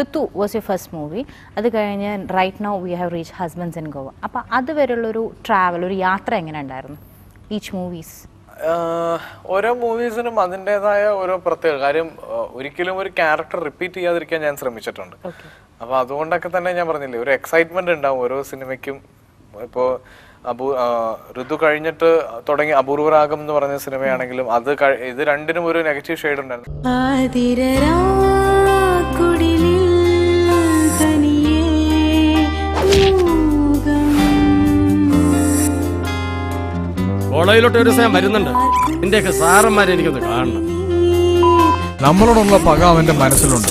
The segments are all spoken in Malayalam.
Ritu was you first movie അത് കഴിഞ്ഞ് right now we have reach husbands in Goa അപ്പോൾ അതുവരെയുള്ളൊരു ട്രാവൽ ഒരു യാത്ര എങ്ങനെ ഉണ്ടായിരുന്നു ഈച്ച് മൂവീസ് ആഹ് ഓരോ മൂവീസിനും അതിൻ്റെതായ ഓരോ പ്രത്യേക കാര്യം ആഹ് ഒരിക്കലും ഒരു ക്യാരക്ടർ റിപ്പീറ്റ് ചെയ്യാതിരിക്കാൻ ഞാൻ ശ്രമിച്ചിട്ടുണ്ട് ഓക്കെ അപ്പൊ അതുകൊണ്ടൊക്കെ തന്നെ ഞാൻ പറഞ്ഞില്ലേ ഒരു എക്സൈറ്റ്മെന്റ് ഉണ്ടാവും ഓരോ സിനിമയ്ക്കും ഇപ്പോ അപൂ ആഹ് ഋതു കഴിഞ്ഞിട്ട് തുടങ്ങി അപൂർവരാഗം എന്ന് പറഞ്ഞ സിനിമയാണെങ്കിലും അത് കഴി- ഇത് രണ്ടിനും ഒരു നെഗറ്റീവ് ഷെയ്ഡ് ഉണ്ടായിരുന്നു ആതിരരാക്കുടിലിൽ തനിയേ മൂകം. കോളേജിലോട്ട് ഒരു ദിവസം ഞാൻ വരുന്നുണ്ട് നിന്റെയൊക്കെ സാറന്മാരെ എനിക്കൊന്ന് കാണണം നമ്മളോടുള്ള പക അവന്റെ മനസ്സിലുണ്ട്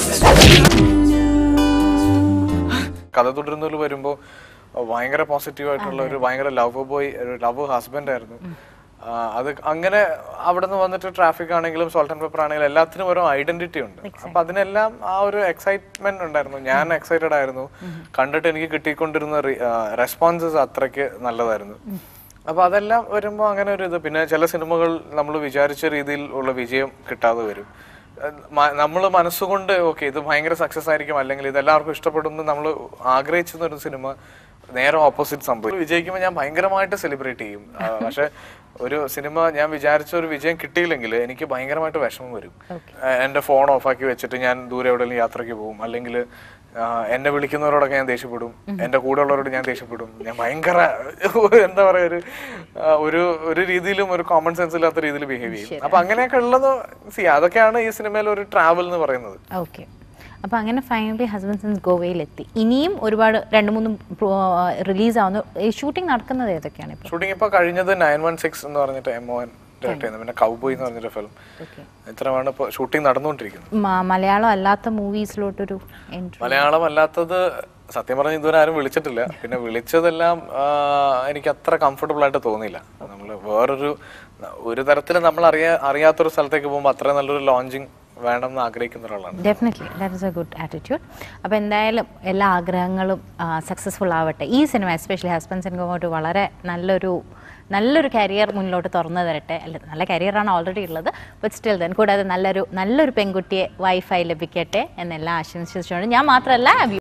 കഥ തുടരുന്നതിൽ വരുമ്പോൾ ഭയങ്കര പോസിറ്റീവ് ആയിട്ടുള്ള ഒരു ഭയങ്കര ലവ് ബോയ് ഒരു ലവ് ഹസ്ബൻഡ് ആയിരുന്നു ആ, അത് അങ്ങനെ അവിടെ നിന്ന് വന്നിട്ട് ട്രാഫിക് ആണെങ്കിലും സോൾട്ട് ആൻഡ് പേപ്പർ ആണെങ്കിലും എല്ലാത്തിനും ഓരോ ഐഡന്റിറ്റി ഉണ്ട് അപ്പൊ അതിനെല്ലാം ആ ഒരു എക്സൈറ്റ്മെന്റ് ഉണ്ടായിരുന്നു ഞാൻ എക്സൈറ്റഡ് ആയിരുന്നു കണ്ടിട്ട് എനിക്ക് കിട്ടിക്കൊണ്ടിരുന്ന റെസ്പോൺസസ് അത്രയ്ക്ക് നല്ലതായിരുന്നു അപ്പൊ അതെല്ലാം വരുമ്പോൾ അങ്ങനെ ഒരു ഇത് പിന്നെ ചില സിനിമകൾ നമ്മൾ വിചാരിച്ച രീതിയിൽ ഉള്ള വിജയം കിട്ടാതെ വരും നമ്മൾ മനസ്സുകൊണ്ട് ഓക്കെ ഇത് ഭയങ്കര സക്സസ് ആയിരിക്കും അല്ലെങ്കിൽ ഇത് എല്ലാവർക്കും ഇഷ്ടപ്പെടുന്നു നമ്മൾ ആഗ്രഹിച്ചിരുന്ന ഒരു സിനിമ നേരെ ഓപ്പോസിറ്റ് സംഭവിക്കും വിജയിക്കുമ്പോൾ ഞാൻ ഭയങ്കരമായിട്ട് സെലിബ്രേറ്റ് ചെയ്യും ആ, പക്ഷെ ഒരു സിനിമ ഞാൻ വിചാരിച്ച ഒരു വിജയം കിട്ടിയില്ലെങ്കിൽ എനിക്ക് ഭയങ്കരമായിട്ട് വിഷമം വരും ആ, എൻ്റെ ഫോൺ ഓഫാക്കി വെച്ചിട്ട് ഞാൻ ദൂരെ എവിടെയെങ്കിലും യാത്രയ്ക്ക് പോകും അല്ലെങ്കിൽ എന്നെ വിളിക്കുന്നവരോടൊക്കെ ഞാൻ ദേഷ്യപ്പെടും എൻ്റെ കൂടെ ഉള്ളവരോട് ഞാൻ ദേഷ്യപ്പെടും ഞാൻ ഭയങ്കര എന്താ പറയാ ഒരു ആ, ഒരു ഒരു രീതിയിലും ഒരു കോമൺ സെൻസ് ഇല്ലാത്ത രീതിയിൽ ബിഹേവ് ചെയ്യും അപ്പൊ അങ്ങനെയൊക്കെ ഉള്ളത് സി അതൊക്കെയാണ് ഈ സിനിമയിൽ ഒരു ട്രാവൽ എന്ന് പറയുന്നത് ഓക്കെ അപ്പോൾ അങ്ങനെ ഫൈനലി ഹസ്ബൻഡ് സിൻസ് ഗോവയിലെത്തി ഇനിയും ഒരുപാട് രണ്ട് മൂന്ന് റിലീസ് ആവുന്നു ഈ ഷൂട്ടിംഗ് നടക്കുന്നത് ഏതൊക്കെയാണ് ഇപ്പോൾ ഷൂട്ടിംഗ് ഇപ്പൊ കഴിഞ്ഞത് നയൻ വൺ സിക്സ് എന്ന് പറഞ്ഞിട്ട് എം ഒൻ ഡയറക്ട് ചെയ്യുന്നത് പിന്നെ കൗബോയ് എന്ന് പറഞ്ഞൊരു ഫിലിം ഓക്കെ ഇത്രയാണ് ഇപ്പോൾ ഷൂട്ടിംഗ് നടന്നുകൊണ്ടിരിക്കുന്നത് മലയാളം അല്ലാത്ത മൂവീസിലോട്ടൊരു എൻട്രി മലയാളം അല്ലാത്തത് സത്യം പറഞ്ഞ ഇതുവരെ ആരും വിളിച്ചിട്ടില്ല പിന്നെ വിളിച്ചതെല്ലാം ആ, എനിക്ക് അത്ര കംഫർട്ടബിൾ ആയിട്ട് തോന്നിയില്ല നമ്മൾ വേറൊരു ഒരു തരത്തിൽ നമ്മൾ അറിയാ അറിയാത്തൊരു സ്ഥലത്തേക്ക് പോകുമ്പോൾ അത്ര നല്ലൊരു ലോഞ്ചിങ് വേണം എന്ന് ആഗ്രഹിക്കുന്ന ഒരാളാണ് definitely that is a good attitude അപ്പോൾ എന്തായാലും എല്ലാ ആഗ്രഹങ്ങളും സക്സസ്ഫുൾ ആവട്ടെ ഈ സിനിമ എസ്പെഷ്യലി ഹസ്ബൻഡ്സ് ആൻഡ് ഗോമോട്ട് വളരെ നല്ലൊരു നല്ലൊരു കരിയർ മുന്നിലോട്ട് തുറന്നു തരട്ടെ അല്ല നല്ല കരിയറാണ് ഓൾറെഡി ഉള്ളത് ബട്ട് സ്റ്റിൽ ദെൻ കൂടാതെ നല്ലൊരു നല്ലൊരു പെൺകുട്ടിയെ വൈഫായി ലഭിക്കട്ടെ എന്നെല്ലാം ആശംസിച്ചുകൊണ്ട് ഞാൻ മാത്രമല്ല